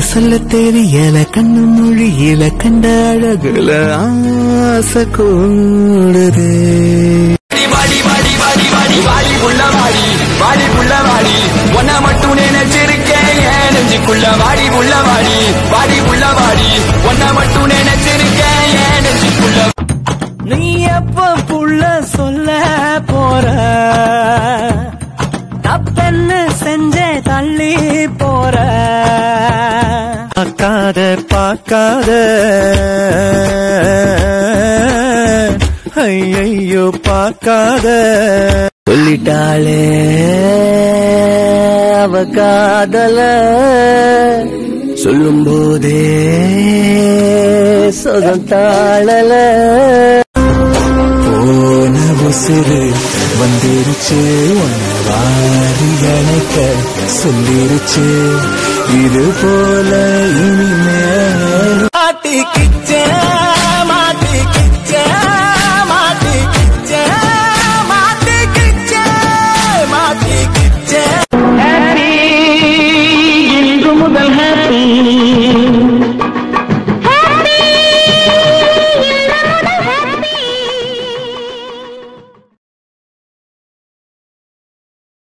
சொல்ல தெரியல கண்ணு மொழியில கண்ட அழகுல ஆசை கூடுது வாடி வாடி வாடி வாடி வாடி புள்ள வாடி வாடி புள்ள வாடி உன்னை மட்டும் நினைச்சிருக்கேன் என் நெஞ்சுக்குள்ள வாடி புள்ள வாடி வாடி புள்ள வாடி உன்னை மட்டும் நினைச்சிருக்கேன் என் நெஞ்சுக்குள்ள நீ எப்ப புள்ள சொல்ல போற தப்பென்னு செஞ்சே தள்ளி போற பார்க்காத பார்க்காத ஐயையோ பார்க்காத சொல்லிட்டாளே அவ காதல சொல்லும் போதே சுகம் தாழல போன உசுறு வந்துருச்சு உன்னை வாரி அணைக்க சொல்லிருச்சு இது போல இனிமே ஆட்டிக்கிச்சேன்